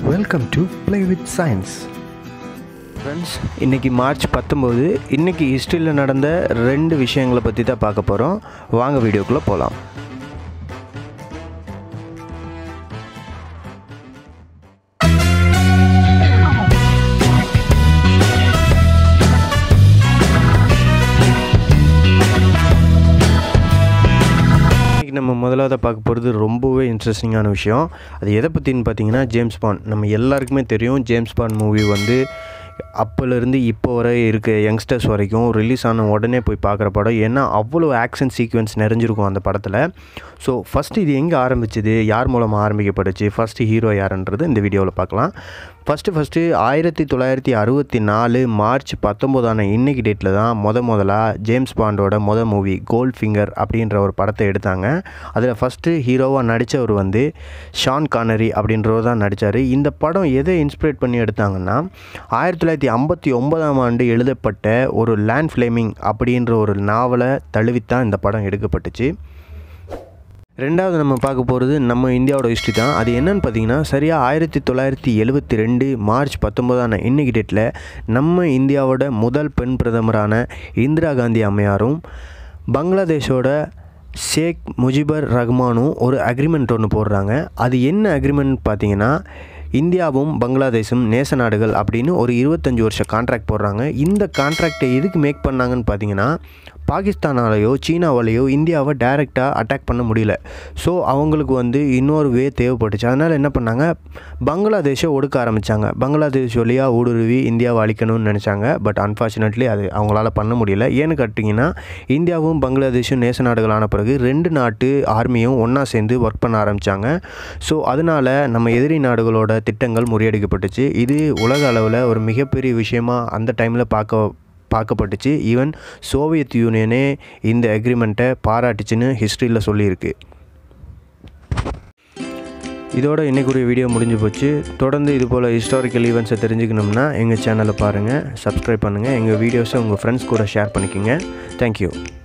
welcome to play with science friends இன்றைக்கி March பத்தொம்போது இன்றைக்கி ஹிஸ்ட்ரியில் நடந்த ரெண்டு விஷயங்களை பற்றி தான் பார்க்க போகிறோம் வாங்க வீடியோக்குள்ளே போகலாம் இன்றைக்கி நம்ம முதலாவது பார்க்க போகிறது ரொம்பவே இன்ட்ரெஸ்டிங்கான விஷயம் அது எதை பற்றின்னு பார்த்தீங்கன்னா ஜேம்ஸ் பாண்ட் நம்ம எல்லாருக்குமே தெரியும் ஜேம்ஸ் பாண்ட் மூவி வந்து அப்போலேருந்து இப்போ வரை இருக்க யங்ஸ்டர்ஸ் வரைக்கும் ரிலீஸ் ஆன உடனே போய் பார்க்குற படம் ஏன்னா அவ்வளோ ஆக்ஷன் சீக்வன்ஸ் நிறைஞ்சிருக்கும் அந்த படத்தில் ஸோ ஃபஸ்ட்டு இது எங்கே ஆரம்பிச்சது யார் மூலமாக ஆரம்பிக்கப்பட்டுச்சு ஃபஸ்ட்டு ஹீரோ யாருன்றது இந்த வீடியோவில் பார்க்கலாம் ஃபஸ்ட்டு ஃபஸ்ட்டு ஆயிரத்தி தொள்ளாயிரத்தி அறுபத்தி நாலு மார்ச் பத்தொம்போதான இன்னைக்கு டேட்டில் தான் முத முதலாக ஜேம்ஸ் பாண்டோட முத மூவி கோல்ட் ஃபிங்கர் அப்படின்ற ஒரு படத்தை எடுத்தாங்க அதில் ஃபஸ்ட்டு ஹீரோவாக நடித்தவர் வந்து ஷான் கானரி அப்படின்றவர் தான் நடித்தார் இந்த படம் எதை இன்ஸ்பிரேட் பண்ணி எடுத்தாங்கன்னா ஆயிரத்தி தொள்ளாயிரத்தி ஐம்பத்தி ஒன்பதாம் ஆண்டு எழுதப்பட்ட ஒரு லேண்ட் ஃப்ளேமிங் அப்படின்ற ஒரு நாவலை தழுவித்தான் இந்த படம் எடுக்கப்பட்டுச்சு ரெண்டாவது நம்ம பார்க்க போகிறது நம்ம இந்தியாவோட ஹிஸ்ட்ரி தான் அது என்னன்னு பார்த்தீங்கன்னா சரியாக ஆயிரத்தி தொள்ளாயிரத்தி எழுபத்தி ரெண்டு மார்ச் பத்தொம்போதான இன்னைக்கு டேட்டில் நம்ம இந்தியாவோட முதல் பெண் பிரதமரான இந்திரா காந்தி அம்மையாரும் பங்களாதேஷோட ஷேக் முஜிபர் ரஹ்மானும் ஒரு அக்ரிமெண்ட் ஒன்று போடுறாங்க அது என்ன அக்ரிமெண்ட் பார்த்தீங்கன்னா இந்தியாவும் பங்களாதேஷும் நேச நாடுகள் அப்படின்னு ஒரு இருபத்தஞ்சி வருஷம் கான்ட்ராக்ட் போடுறாங்க இந்த கான்ட்ராக்டை எதுக்கு மேக் பண்ணாங்கன்னு பார்த்தீங்கன்னா பாகிஸ்தானாலேயோ சீனாவாலேயோ இந்தியாவை டைரெக்டாக அட்டாக் பண்ண முடியல ஸோ அவங்களுக்கு வந்து இன்னொரு வே தேவைப்பட்டுச்சு அதனால் என்ன பண்ணாங்க பங்களாதேஷை ஒடுக்க ஆரம்பித்தாங்க பங்களாதேஷ் வழியாக ஊடுருவி இந்தியாவை அழிக்கணும்னு நினச்சாங்க பட் அன்ஃபார்ச்சுனேட்லி அது அவங்களால பண்ண முடியல ஏன்னு கேட்டிங்கன்னா இந்தியாவும் பங்களாதேஷும் நேச நாடுகளான பிறகு ரெண்டு நாட்டு ஆர்மியும் ஒன்றா சேர்ந்து ஒர்க் பண்ண ஆரம்பித்தாங்க ஸோ அதனால் நம்ம எதிரி நாடுகளோட திட்டங்கள் முறியடிக்கப்பட்டுச்சு இது உலக அளவில் ஒரு மிகப்பெரிய விஷயமா அந்த டைமில் பார்க்க பார்க்கப்பட்டுச்சு ஈவன் சோவியத் யூனியனே இந்த அக்ரிமெண்ட்டை பாராட்டுச்சுன்னு ஹிஸ்ட்ரியில் சொல்லியிருக்கு இதோட இன்றைக்குரிய வீடியோ முடிஞ்சு போச்சு தொடர்ந்து இது போல் ஹிஸ்டாரிக்கல் ஈவெண்ட்ஸை தெரிஞ்சுக்கணும்னா எங்கள் சேனலை பாருங்கள் சப்ஸ்கிரைப் பண்ணுங்கள் எங்கள் வீடியோஸை உங்கள் ஃப்ரெண்ட்ஸ் கூட ஷேர் பண்ணிக்கோங்க தேங்க்யூ